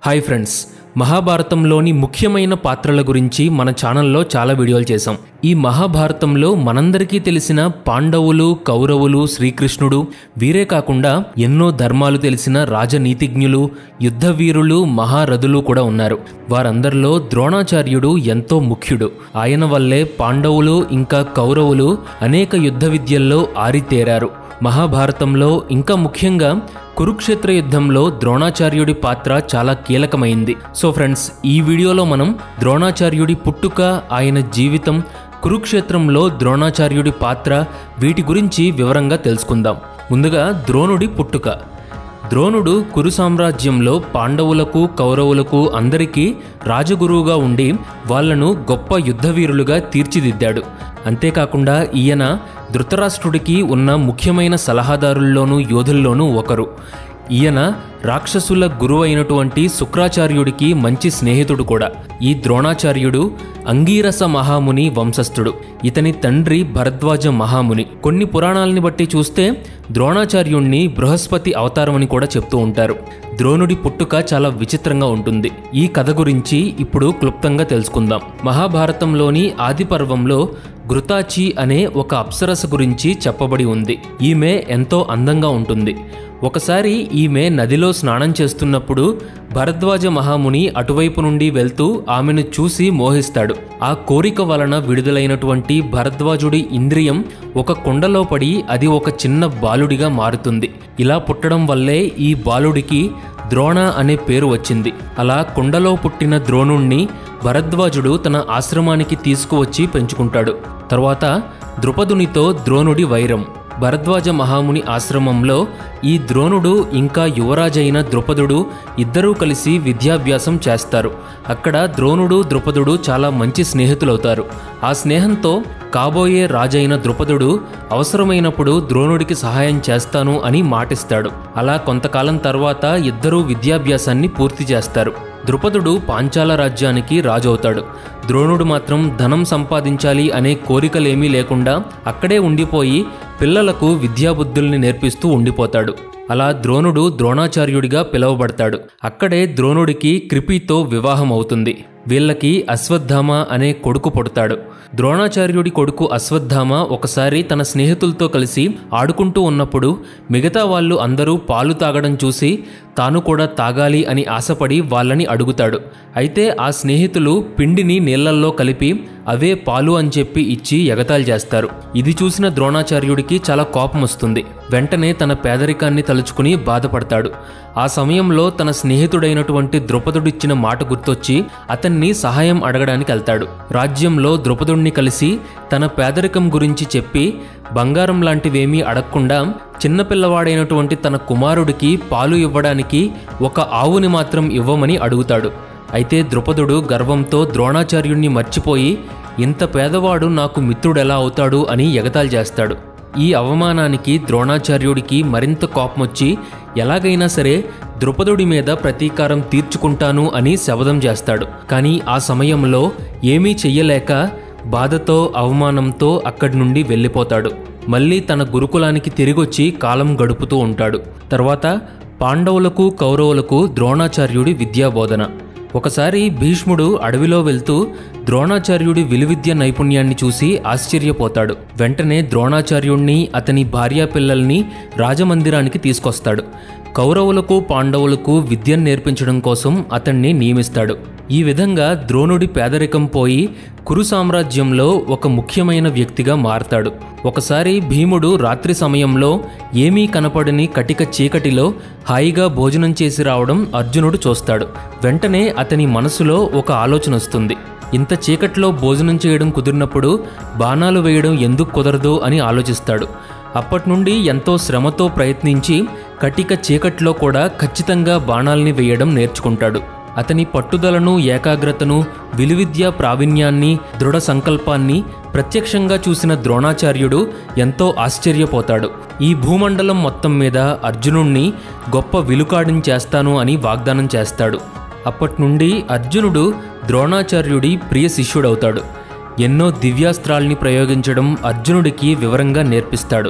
hi friends మహాభారతంలోని ముఖ్యమైన పాత్రల గురించి మన ఛానల్లో చాలా వీడియోలు చేశాం ఈ మహాభారతంలో మనందరికీ తెలిసిన పాండవులు కౌరవులు శ్రీకృష్ణుడు వీరే కాకుండా ఎన్నో ధర్మాలు తెలిసిన రాజనీతిజ్ఞులు యుద్ధవీరులు మహారథులు కూడా ఉన్నారు వారందరిలో ద్రోణాచార్యుడు ఎంతో ముఖ్యుడు ఆయన వల్లే పాండవులు ఇంకా కౌరవులు అనేక యుద్ధ విద్యల్లో ఆరితేరారు మహాభారతంలో ఇంకా ముఖ్యంగా కురుక్షేత్ర యుద్ధంలో ద్రోణాచార్యుడి పాత్ర చాలా కీలకమైంది సో ఫ్రెండ్స్ ఈ వీడియోలో మనం ద్రోణాచార్యుడి పుట్టుక ఆయన జీవితం కురుక్షేత్రంలో ద్రోణాచార్యుడి పాత్ర వీటి గురించి వివరంగా తెలుసుకుందాం ముందుగా ద్రోణుడి పుట్టుక ద్రోణుడు కురు సామ్రాజ్యంలో పాండవులకు కౌరవులకు అందరికీ రాజగురువుగా ఉండి వాళ్లను గొప్ప యుద్ధవీరులుగా తీర్చిదిద్దాడు అంతేకాకుండా ఈయన ధృతరాష్ట్రుడికి ఉన్న ముఖ్యమైన సలహాదారుల్లోనూ యోధుల్లోనూ ఒకరు ఈయన రాక్షసుల గురువు అయినటువంటి శుక్రాచార్యుడికి మంచి స్నేహితుడు కూడా ఈ ద్రోణాచార్యుడు అంగీరస మహాముని వంశస్థుడు ఇతని తండ్రి భరద్వాజ మహాముని కొన్ని పురాణాలని బట్టి చూస్తే ద్రోణాచార్యుణ్ణి బృహస్పతి అవతారమని కూడా చెప్తూ ఉంటారు ద్రోణుడి పుట్టుక చాలా విచిత్రంగా ఉంటుంది ఈ కథ గురించి ఇప్పుడు క్లుప్తంగా తెలుసుకుందాం మహాభారతంలోని ఆది పర్వంలో ఘృతాచి అనే ఒక అప్సరస గురించి చెప్పబడి ఉంది ఈమె ఎంతో అందంగా ఉంటుంది ఒకసారి ఈమె నదిలో స్నానం చేస్తున్నప్పుడు భరద్వాజ మహాముని అటువైపు నుండి వెళ్తూ ఆమెను చూసి మోహిస్తాడు ఆ కోరిక వలన విడుదలైనటువంటి భరద్వాజుడి ఇంద్రియం ఒక కుండలో పడి అది ఒక చిన్న బాలుడిగా మారుతుంది ఇలా పుట్టడం వల్లే ఈ బాలుడికి ద్రోణ అనే పేరు వచ్చింది అలా కుండలో పుట్టిన ద్రోణుణ్ణి భరద్వాజుడు తన ఆశ్రమానికి తీసుకువచ్చి పెంచుకుంటాడు తర్వాత ద్రుపదునితో ద్రోణుడి వైరం భరద్వాజ మహాముని ఆశ్రమంలో ఈ ద్రోణుడు ఇంకా యువరాజైన ద్రుపదుడు ఇద్దరూ కలిసి విద్యాభ్యాసం చేస్తారు అక్కడ ద్రోణుడు ద్రుపదుడు చాలా మంచి స్నేహితులవుతారు ఆ స్నేహంతో కాబోయే రాజైన ద్రుపదుడు అవసరమైనప్పుడు ద్రోణుడికి సహాయం చేస్తాను అని మాటిస్తాడు అలా కొంతకాలం తర్వాత ఇద్దరూ విద్యాభ్యాసాన్ని పూర్తి చేస్తారు ద్రుపదుడు పాంచాల రాజ్యానికి రాజవుతాడు ద్రోణుడు మాత్రం ధనం సంపాదించాలి అనే కోరికలేమీ లేకుండా అక్కడే ఉండిపోయి పిల్లలకు విద్యాబుద్ధుల్ని నేర్పిస్తూ ఉండిపోతాడు అలా ద్రోణుడు ద్రోణాచార్యుడిగా పిలువబడతాడు అక్కడే ద్రోణుడికి కృపితో వివాహం అవుతుంది వీళ్ళకి అశ్వత్థామ అనే కొడుకు పుడతాడు ద్రోణాచార్యుడి కొడుకు అశ్వత్థామ ఒకసారి తన స్నేహితులతో కలిసి ఆడుకుంటూ ఉన్నప్పుడు మిగతా వాళ్ళు అందరూ పాలు తాగడం చూసి తాను కూడా తాగాలి అని ఆశపడి వాళ్ళని అడుగుతాడు అయితే ఆ స్నేహితులు పిండిని నీళ్లల్లో కలిపి అవే పాలు అని చెప్పి ఇచ్చి ఎగతాళి చేస్తారు ఇది చూసిన ద్రోణాచార్యుడికి చాలా కోపం వస్తుంది వెంటనే తన పేదరికాన్ని తలుచుకుని బాధపడతాడు ఆ సమయంలో తన స్నేహితుడైనటువంటి ద్రుపదుడిచ్చిన మాట గుర్తొచ్చి అతన్ని సహాయం అడగడానికి వెళ్తాడు రాజ్యంలో ద్రుపదుణ్ణి కలిసి తన పేదరికం గురించి చెప్పి బంగారం లాంటివేమీ అడగకుండా చిన్నపిల్లవాడైనటువంటి తన కుమారుడికి పాలు ఇవ్వడానికి ఒక ఆవుని మాత్రం ఇవ్వమని అడుగుతాడు అయితే ద్రుపదుడు గర్వంతో ద్రోణాచార్యుణ్ణి మర్చిపోయి ఇంత పేదవాడు నాకు మిత్రుడెలా అవుతాడు అని ఎగతాళి చేస్తాడు ఈ అవమానానికి ద్రోణాచార్యుడికి మరింత కోపమొచ్చి ఎలాగైనా సరే ద్రుపదుడి మీద ప్రతీకారం తీర్చుకుంటాను అని శపథం చేస్తాడు కానీ ఆ సమయంలో ఏమీ చెయ్యలేక బాధతో అవమానంతో అక్కడి నుండి వెళ్ళిపోతాడు మళ్ళీ తన గురుకులానికి తిరిగొచ్చి కాలం గడుపుతూ ఉంటాడు తర్వాత పాండవులకు కౌరవులకు ద్రోణాచార్యుడి విద్యాబోధన ఒకసారి భీష్ముడు అడవిలో వెళ్తూ ద్రోణాచార్యుడి విలువిద్య నైపుణ్యాన్ని చూసి ఆశ్చర్యపోతాడు వెంటనే ద్రోణాచార్యుణ్ణి అతని భార్యా పిల్లల్ని రాజమందిరానికి తీసుకొస్తాడు కౌరవులకు పాండవులకు విద్యను నేర్పించడం కోసం అతన్ని నియమిస్తాడు ఈ విధంగా ద్రోణుడి పేదరికం పోయి కురు సామ్రాజ్యంలో ఒక ముఖ్యమైన వ్యక్తిగా మారతాడు ఒకసారి భీముడు రాత్రి సమయంలో ఏమీ కనపడని కటిక చీకటిలో హాయిగా భోజనం చేసి రావడం అర్జునుడు చూస్తాడు వెంటనే అతని మనసులో ఒక ఆలోచన వస్తుంది ఇంత చీకట్లో భోజనం చేయడం కుదిరినప్పుడు బాణాలు వేయడం ఎందుకు కుదరదు అని ఆలోచిస్తాడు అప్పటి నుండి ఎంతో శ్రమతో ప్రయత్నించి కటిక చీకట్లో కూడా ఖచ్చితంగా బాణాల్ని వేయడం నేర్చుకుంటాడు అతని పట్టుదలను ఏకాగ్రతను విలువిద్య ప్రావీణ్యాన్ని దృఢ సంకల్పాన్ని ప్రత్యక్షంగా చూసిన ద్రోణాచార్యుడు ఎంతో ఆశ్చర్యపోతాడు ఈ భూమండలం మొత్తం మీద అర్జునుణ్ణి గొప్ప విలుకాడిని చేస్తాను అని వాగ్దానం చేస్తాడు అప్పటి నుండి అర్జునుడు ద్రోణాచార్యుడి ప్రియ శిష్యుడవుతాడు ఎన్నో దివ్యాస్త్రాల్ని ప్రయోగించడం అర్జునుడికి వివరంగా నేర్పిస్తాడు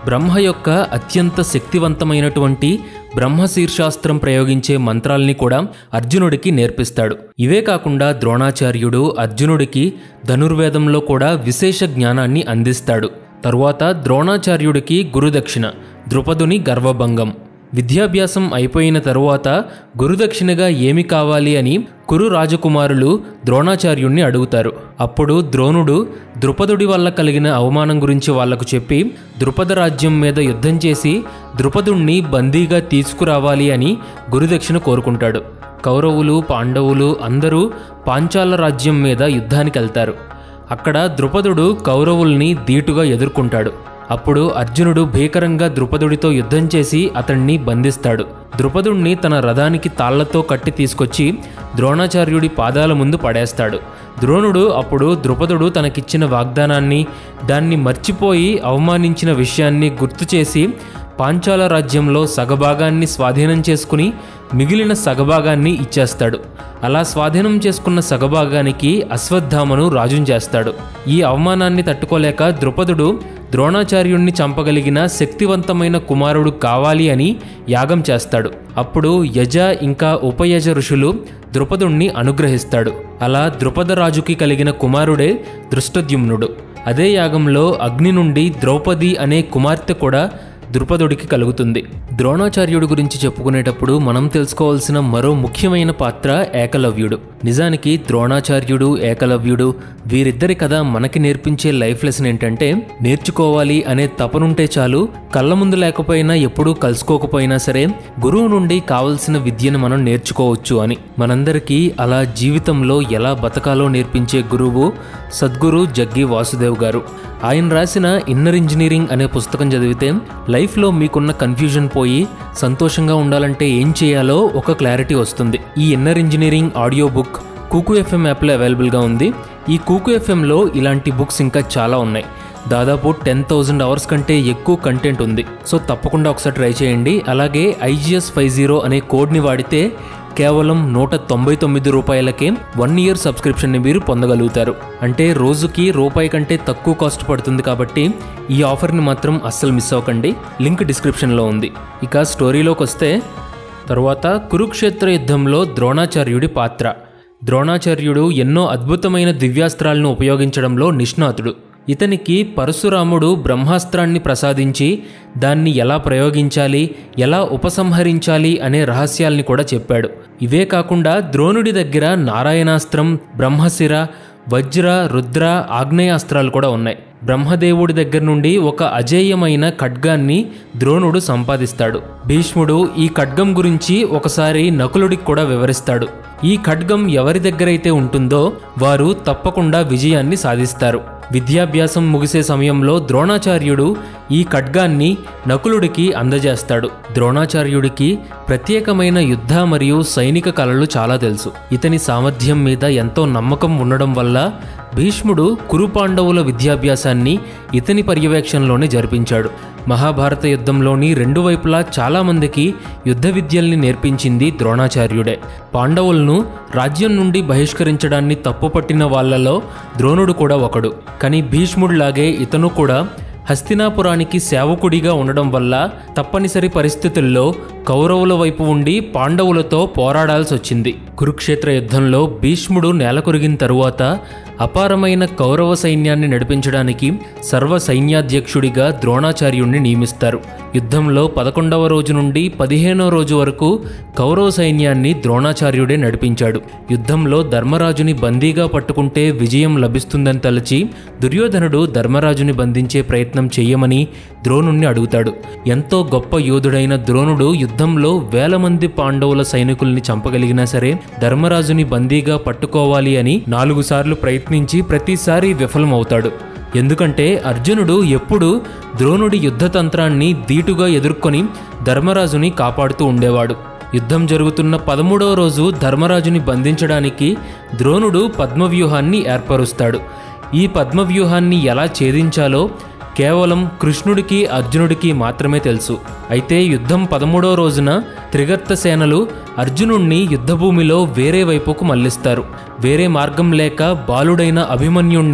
బ్రహ్మ యొక్క అత్యంత శక్తివంతమైనటువంటి బ్రహ్మశీర్షాస్త్రం ప్రయోగించే మంత్రాల్ని కూడా అర్జునుడికి నేర్పిస్తాడు ఇవే కాకుండా ద్రోణాచార్యుడు అర్జునుడికి ధనుర్వేదంలో కూడా విశేష జ్ఞానాన్ని అందిస్తాడు తరువాత ద్రోణాచార్యుడికి గురుదక్షిణ ద్రుపదుని గర్వభంగం విద్యాభ్యాసం అయిపోయిన తరువాత గురుదక్షిణగా ఏమి కావాలి అని కురు రాజకుమారులు ద్రోణాచార్యుణ్ణి అడుగుతారు అప్పుడు ద్రోణుడు ద్రుపదుడి వల్ల కలిగిన అవమానం గురించి వాళ్లకు చెప్పి ద్రుపద రాజ్యం మీద యుద్ధం చేసి ద్రుపదుణ్ణి బందీగా తీసుకురావాలి అని గురుదక్షిణ కోరుకుంటాడు కౌరవులు పాండవులు అందరూ పాంచాల రాజ్యం మీద యుద్ధానికి వెళ్తారు అక్కడ ద్రుపదుడు కౌరవుల్ని ధీటుగా ఎదుర్కొంటాడు అప్పుడు అర్జునుడు భీకరంగా ద్రుపదుడితో యుద్ధం చేసి అతన్ని బంధిస్తాడు ద్రుపదుణ్ణి తన రథానికి తాళ్లతో కట్టి తీసుకొచ్చి ద్రోణాచార్యుడి పాదాల ముందు పడేస్తాడు ద్రోణుడు అప్పుడు ద్రుపదుడు తనకిచ్చిన వాగ్దానాన్ని దాన్ని మర్చిపోయి అవమానించిన విషయాన్ని గుర్తు చేసి పాంచాల రాజ్యంలో సగభాగాన్ని స్వాధీనం చేసుకుని మిగిలిన సగభాగాన్ని ఇచ్చేస్తాడు అలా స్వాధీనం చేసుకున్న సగభాగానికి అశ్వత్థామను రాజుని చేస్తాడు ఈ అవమానాన్ని తట్టుకోలేక ద్రుపదుడు ద్రోణాచార్యుణ్ణి చంపగలిగిన శక్తివంతమైన కుమారుడు కావాలి అని యాగం చేస్తాడు అప్పుడు యజ ఇంకా ఉపయజ ఋషులు ద్రుపదుణ్ణి అనుగ్రహిస్తాడు అలా ద్రుపద రాజుకి కలిగిన కుమారుడే దృష్టద్యుమ్నుడు అదే యాగంలో అగ్ని నుండి ద్రౌపది అనే కుమార్తె కూడా ద్రుపదుడికి కలుగుతుంది ద్రోణాచార్యుడి గురించి చెప్పుకునేటప్పుడు మనం తెలుసుకోవాల్సిన మరో ముఖ్యమైన పాత్ర ఏకలవ్యుడు నిజానికి ద్రోణాచార్యుడు ఏకలవ్యుడు వీరిద్దరి కథ మనకి నేర్పించే లైఫ్ లెసన్ ఏంటంటే నేర్చుకోవాలి అనే తపనుంటే చాలు కళ్ళ ముందు లేకపోయినా ఎప్పుడూ కలుసుకోకపోయినా సరే గురువు నుండి కావలసిన విద్యను మనం నేర్చుకోవచ్చు అని మనందరికీ అలా జీవితంలో ఎలా బతకాలో నేర్పించే గురువు సద్గురు జగ్గి వాసుదేవ్ గారు ఆయన రాసిన ఇన్నర్ ఇంజనీరింగ్ అనే పుస్తకం చదివితే లైఫ్లో మీకున్న కన్ఫ్యూజన్ పోయి సంతోషంగా ఉండాలంటే ఏం చేయాలో ఒక క్లారిటీ వస్తుంది ఈ inner engineering audio book Kuku FM యాప్లో అవైలబుల్గా ఉంది ఈ కూకు ఎఫ్ఎంలో ఇలాంటి బుక్స్ ఇంకా చాలా ఉన్నాయి దాదాపు టెన్ థౌజండ్ అవర్స్ కంటే ఎక్కువ కంటెంట్ ఉంది సో తప్పకుండా ఒకసారి ట్రై చేయండి అలాగే ఐజిఎస్ ఫైవ్ జీరో అనే కోడ్ని వాడితే కేవలం నూట తొంభై తొమ్మిది రూపాయలకే వన్ ఇయర్ సబ్స్క్రిప్షన్ని మీరు పొందగలుగుతారు అంటే రోజుకి రూపాయి కంటే తక్కువ కాస్ట్ పడుతుంది కాబట్టి ఈ ఆఫర్ని మాత్రం అస్సలు మిస్ అవ్వకండి లింక్ డిస్క్రిప్షన్లో ఉంది ఇక స్టోరీలోకి వస్తే తరువాత కురుక్షేత్ర యుద్ధంలో ద్రోణాచార్యుడి పాత్ర ద్రోణాచార్యుడు ఎన్నో అద్భుతమైన దివ్యాస్త్రాలను ఉపయోగించడంలో నిష్ణాతుడు ఇతనికి పరశురాముడు బ్రహ్మాస్త్రాన్ని ప్రసాదించి దాన్ని ఎలా ప్రయోగించాలి ఎలా ఉపసంహరించాలి అనే రహస్యాల్ని కూడా చెప్పాడు ఇవే కాకుండా ద్రోణుడి దగ్గర నారాయణాస్త్రం బ్రహ్మశిర వజ్ర రుద్ర ఆగ్నేయాస్త్రాలు కూడా ఉన్నాయి బ్రహ్మదేవుడి దగ్గర నుండి ఒక అజేయమైన ఖడ్గాన్ని ద్రోణుడు సంపాదిస్తాడు భీష్ముడు ఈ ఖడ్గం గురించి ఒకసారి నకులుడికి కూడా వివరిస్తాడు ఈ ఖడ్గం ఎవరి దగ్గరైతే ఉంటుందో వారు తప్పకుండా విజయాన్ని సాధిస్తారు విద్యాభ్యాసం ముగిసే సమయంలో ద్రోణాచార్యుడు ఈ ఖడ్గాన్ని నకులుడికి అందజేస్తాడు ద్రోణాచార్యుడికి ప్రత్యేకమైన యుద్ధ మరియు సైనిక కళలు చాలా తెలుసు ఇతని సామర్థ్యం మీద ఎంతో నమ్మకం ఉండడం వల్ల భీష్ముడు కురుపాండవుల విద్యాభ్యాసాన్ని ఇతని పర్యవేక్షణలోనే జరిపించాడు మహాభారత యుద్ధంలోని రెండు వైపులా చాలామందికి యుద్ధ విద్యల్ని నేర్పించింది ద్రోణాచార్యుడే పాండవులను రాజ్యం నుండి బహిష్కరించడాన్ని తప్పుపట్టిన వాళ్ళలో ద్రోణుడు కూడా ఒకడు కానీ భీష్ముడిలాగే ఇతను కూడా హస్తినాపురానికి సేవకుడిగా ఉండడం వల్ల తప్పనిసరి పరిస్థితుల్లో కౌరవుల వైపు ఉండి పాండవులతో పోరాడాల్సి వచ్చింది కురుక్షేత్ర యుద్ధంలో భీష్ముడు నేలకొరిగిన తరువాత అపారమైన కౌరవ సైన్యాన్ని నడిపించడానికి సర్వ సైన్యాధ్యక్షుడిగా ద్రోణాచార్యుణ్ణి నియమిస్తారు యుద్ధంలో పదకొండవ రోజు నుండి పదిహేనవ రోజు వరకు కౌరవ సైన్యాన్ని ద్రోణాచార్యుడే నడిపించాడు యుద్ధంలో ధర్మరాజుని బందీగా పట్టుకుంటే విజయం లభిస్తుందని తలచి దుర్యోధనుడు ధర్మరాజుని బంధించే ప్రయత్నం చెయ్యమని ద్రోణుణ్ణి అడుగుతాడు ఎంతో గొప్ప యోధుడైన ద్రోణుడు యుద్ధంలో వేల మంది పాండవుల సైనికుల్ని చంపగలిగినా సరే ధర్మరాజుని బందీగా పట్టుకోవాలి అని నాలుగు సార్లు ప్రయత్నించి ప్రతిసారి విఫలమవుతాడు ఎందుకంటే అర్జునుడు ఎప్పుడూ ద్రోణుడి యుద్ధతంత్రాన్ని ధీటుగా ఎదుర్కొని ధర్మరాజుని కాపాడుతూ ఉండేవాడు యుద్ధం జరుగుతున్న పదమూడవ రోజు ధర్మరాజుని బంధించడానికి ద్రోణుడు పద్మవ్యూహాన్ని ఏర్పరుస్తాడు ఈ పద్మవ్యూహాన్ని ఎలా ఛేదించాలో కేవలం కృష్ణుడికి అర్జునుడికి మాత్రమే తెలుసు అయితే యుద్ధం పదమూడవ రోజున త్రిగర్త సేనలు అర్జునుణ్ణి యుద్ధభూమిలో వేరే వైపుకు మళ్లిస్తారు వేరే మార్గం లేక బాలుడైన అభిమన్యుణ్ణి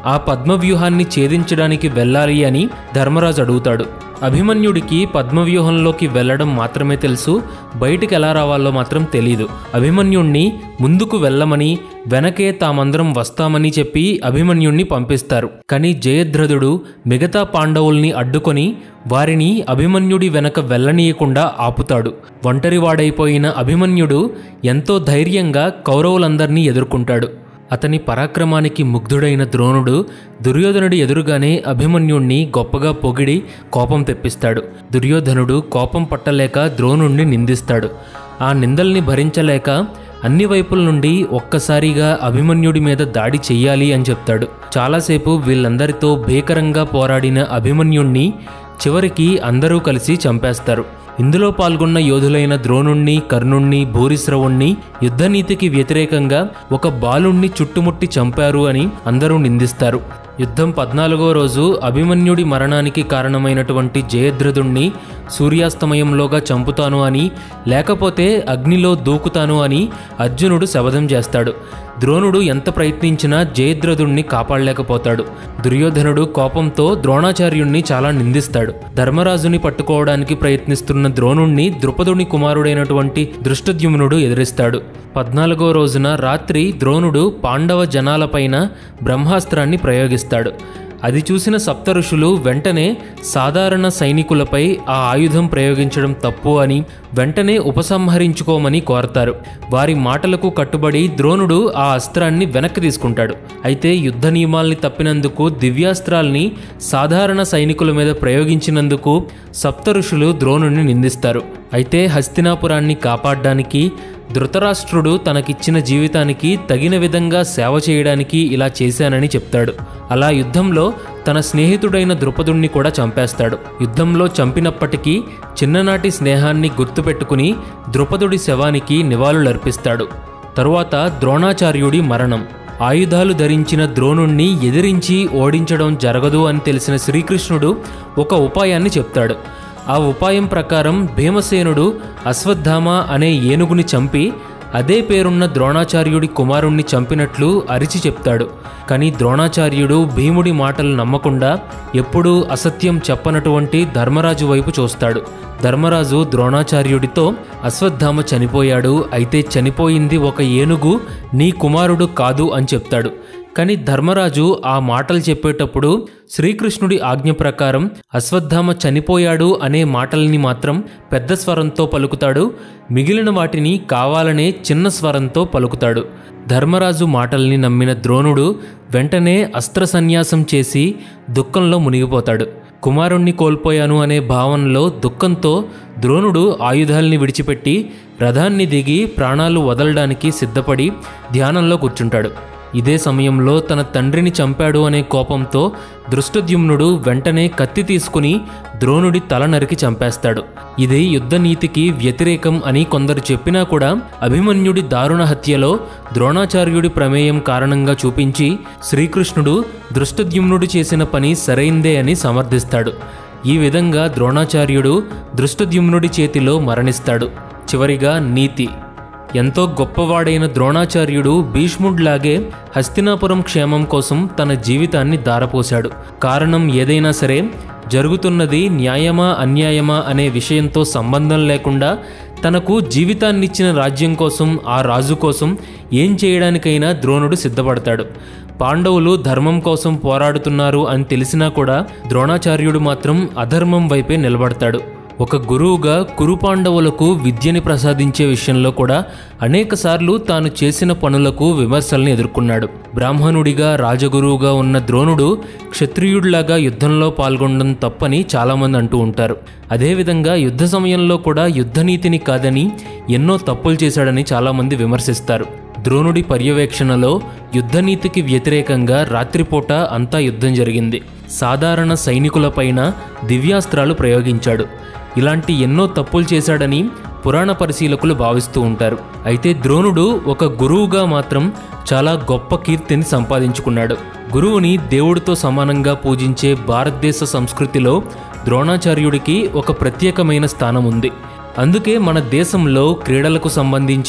ఆ పద్మవ్యూహాన్ని ఛేదించడానికి వెళ్ళాలి అని ధర్మరాజు అడుగుతాడు అభిమన్యుడికి పద్మవ్యూహంలోకి వెళ్ళడం మాత్రమే తెలుసు బయటికి ఎలా రావాలో మాత్రం తెలియదు అభిమన్యుణ్ణి ముందుకు వెళ్ళమని వెనకే తామందరం వస్తామని చెప్పి అభిమన్యుణ్ణి పంపిస్తారు కానీ జయద్రథుడు మిగతా పాండవుల్ని అడ్డుకొని వారిని అభిమన్యుడి వెనక వెళ్ళనీయకుండా ఆపుతాడు ఒంటరివాడైపోయిన అభిమన్యుడు ఎంతో ధైర్యంగా కౌరవులందరినీ ఎదుర్కొంటాడు అతని పరాక్రమానికి ముగ్ధుడైన ద్రోణుడు దుర్యోధనుడి ఎదురుగానే అభిమన్యుణ్ణి గొప్పగా పొగిడి కోపం తెప్పిస్తాడు దుర్యోధనుడు కోపం పట్టలేక ద్రోణుణ్ణి నిందిస్తాడు ఆ నిందల్ని భరించలేక అన్ని వైపుల నుండి ఒక్కసారిగా అభిమన్యుడి మీద దాడి చెయ్యాలి అని చెప్తాడు చాలాసేపు వీళ్ళందరితో భీకరంగా పోరాడిన అభిమన్యుణ్ణి చివరికి అందరూ కలిసి చంపేస్తారు ఇందులో పాల్గొన్న యోధులైన ద్రోణుణ్ణి కర్ణుణ్ణి భూరిశ్రవుణ్ణి యుద్ధనీతికి వ్యతిరేకంగా ఒక బాలుణ్ణి చుట్టుముట్టి చంపారు అని అందరూ నిందిస్తారు యుద్ధం పద్నాలుగో రోజు అభిమన్యుడి మరణానికి కారణమైనటువంటి జయద్రథుణ్ణి సూర్యాస్తమయంలోగా చంపుతాను అని లేకపోతే అగ్నిలో దూకుతాను అని అర్జునుడు శపథం చేస్తాడు ద్రోణుడు ఎంత ప్రయత్నించినా జయద్రథుణ్ణి కాపాడలేకపోతాడు దుర్యోధనుడు కోపంతో ద్రోణాచార్యుణ్ణి చాలా నిందిస్తాడు ధర్మరాజుని పట్టుకోవడానికి ప్రయత్నిస్తున్న ద్రోణుణ్ణి ద్రుపదుని కుమారుడైనటువంటి దృష్టద్యుమ్నుడు ఎదిరిస్తాడు పద్నాలుగో రోజున రాత్రి ద్రోణుడు పాండవ జనాలపైన బ్రహ్మాస్త్రాన్ని ప్రయోగిస్తాడు అది చూసిన సప్త ఋషులు వెంటనే సాధారణ సైనికులపై ఆ ఆయుధం ప్రయోగించడం తప్పు అని వెంటనే ఉపసంహరించుకోమని కోరతారు వారి మాటలకు కట్టుబడి ద్రోణుడు ఆ అస్త్రాన్ని వెనక్కి తీసుకుంటాడు అయితే యుద్ధ నియమాల్ని తప్పినందుకు దివ్యాస్త్రాల్ని సాధారణ సైనికుల మీద ప్రయోగించినందుకు సప్త ఋషులు ద్రోణుడిని నిందిస్తారు అయితే హస్తినాపురాన్ని కాపాడడానికి ధృతరాష్ట్రుడు తనకిచ్చిన జీవితానికి తగిన విధంగా సేవ చేయడానికి ఇలా చేశానని చెప్తాడు అలా యుద్ధంలో తన స్నేహితుడైన ద్రుపదుణ్ణి కూడా చంపేస్తాడు యుద్ధంలో చంపినప్పటికీ చిన్ననాటి స్నేహాన్ని గుర్తుపెట్టుకుని ద్రుపదుడి శవానికి నివాళులర్పిస్తాడు తరువాత ద్రోణాచార్యుడి మరణం ఆయుధాలు ధరించిన ద్రోణుణ్ణి ఎదిరించి ఓడించడం జరగదు అని తెలిసిన శ్రీకృష్ణుడు ఒక ఉపాయాన్ని చెప్తాడు ఆ ఉపాయం ప్రకారం భీమసేనుడు అశ్వత్థామ అనే ఏనుగుని చంపి అదే పేరున్న ద్రోణాచార్యుడి కుమారుణ్ణి చంపినట్లు అరిచి చెప్తాడు కానీ ద్రోణాచార్యుడు భీముడి మాటలు నమ్మకుండా ఎప్పుడూ అసత్యం చెప్పనటువంటి ధర్మరాజు వైపు చూస్తాడు ధర్మరాజు ద్రోణాచార్యుడితో అశ్వత్థామ చనిపోయాడు అయితే చనిపోయింది ఒక ఏనుగు నీ కుమారుడు కాదు అని చెప్తాడు కానీ ధర్మరాజు ఆ మాటలు చెప్పేటప్పుడు శ్రీకృష్ణుడి ఆజ్ఞ ప్రకారం అశ్వత్థామ చనిపోయాడు అనే మాటల్ని మాత్రం పెద్ద స్వరంతో పలుకుతాడు మిగిలిన వాటిని కావాలనే చిన్న స్వరంతో పలుకుతాడు ధర్మరాజు మాటల్ని నమ్మిన ద్రోణుడు వెంటనే అస్త్ర సన్యాసం చేసి దుఃఖంలో మునిగిపోతాడు కుమారుణ్ణి కోల్పోయాను అనే భావనలో దుఃఖంతో ద్రోణుడు ఆయుధాల్ని విడిచిపెట్టి రథాన్ని దిగి ప్రాణాలు వదలడానికి సిద్ధపడి ధ్యానంలో కూర్చుంటాడు ఇదే సమయంలో తన తండ్రిని చంపాడు అనే కోపంతో దృష్టద్యుమ్నుడు వెంటనే కత్తి తీసుకుని ద్రోణుడి తల నరికి చంపేస్తాడు ఇది యుద్ధ నీతికి వ్యతిరేకం అని కొందరు చెప్పినా కూడా అభిమన్యుడి దారుణ హత్యలో ద్రోణాచార్యుడి ప్రమేయం కారణంగా చూపించి శ్రీకృష్ణుడు దృష్టద్యుమ్నుడు చేసిన పని సరైందే అని సమర్థిస్తాడు ఈ విధంగా ద్రోణాచార్యుడు దృష్టద్యుమ్నుడి చేతిలో మరణిస్తాడు చివరిగా నీతి ఎంతో గొప్పవాడైన ద్రోణాచార్యుడు భీష్ముడిలాగే హస్తినాపురం క్షేమం కోసం తన జీవితాన్ని దారపోశాడు కారణం ఏదైనా సరే జరుగుతున్నది న్యాయమా అన్యాయమా అనే విషయంతో సంబంధం లేకుండా తనకు జీవితాన్నిచ్చిన రాజ్యం కోసం ఆ రాజు కోసం ఏం చేయడానికైనా ద్రోణుడు సిద్ధపడతాడు పాండవులు ధర్మం కోసం పోరాడుతున్నారు అని తెలిసినా కూడా ద్రోణాచార్యుడు మాత్రం అధర్మం వైపే నిలబడతాడు ఒక గురువుగా కురుపాండవులకు విద్యని ప్రసాదించే విషయంలో కూడా అనేకసార్లు తాను చేసిన పనులకు విమర్శల్ని ఎదుర్కొన్నాడు బ్రాహ్మణుడిగా రాజగురువుగా ఉన్న ద్రోణుడు క్షత్రియుడిలాగా యుద్ధంలో పాల్గొనడం తప్పని చాలామంది అంటూ ఉంటారు అదేవిధంగా యుద్ధ సమయంలో కూడా యుద్ధనీతిని కాదని ఎన్నో తప్పులు చేశాడని చాలామంది విమర్శిస్తారు ద్రోణుడి పర్యవేక్షణలో యుద్ధనీతికి వ్యతిరేకంగా రాత్రిపూట అంతా యుద్ధం జరిగింది సాధారణ సైనికులపైన దివ్యాస్త్రాలు ప్రయోగించాడు ఇలాంటి ఎన్నో తప్పులు చేశాడని పురాణ పరిశీలకులు భావిస్తూ ఉంటారు అయితే ద్రోణుడు ఒక గురువుగా మాత్రం చాలా గొప్ప కీర్తిని సంపాదించుకున్నాడు గురువుని దేవుడితో సమానంగా పూజించే భారతదేశ సంస్కృతిలో ద్రోణాచార్యుడికి ఒక ప్రత్యేకమైన స్థానం ఉంది అందుకే మన దేశంలో క్రీడలకు సంబంధించి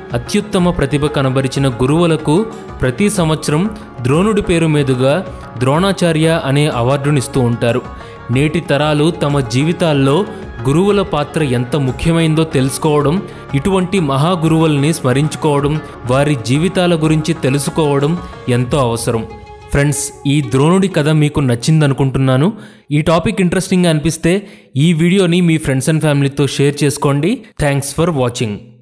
అత్యుత్తమ ప్రతిభ కనబరిచిన గురువులకు ప్రతి సంవత్సరం ద్రోణుడి పేరు మీదుగా ద్రోణాచార్య అనే అవార్డునిస్తూ ఉంటారు నేటి తరాలు తమ జీవితాల్లో గురువుల పాత్ర ఎంత ముఖ్యమైందో తెలుసుకోవడం ఇటువంటి మహాగురువుల్ని స్మరించుకోవడం వారి జీవితాల గురించి తెలుసుకోవడం ఎంతో అవసరం ఫ్రెండ్స్ ఈ ద్రోణుడి కథ మీకు నచ్చిందనుకుంటున్నాను ఈ టాపిక్ ఇంట్రెస్టింగ్గా అనిపిస్తే ఈ వీడియోని మీ ఫ్రెండ్స్ అండ్ ఫ్యామిలీతో షేర్ చేసుకోండి థ్యాంక్స్ ఫర్ వాచింగ్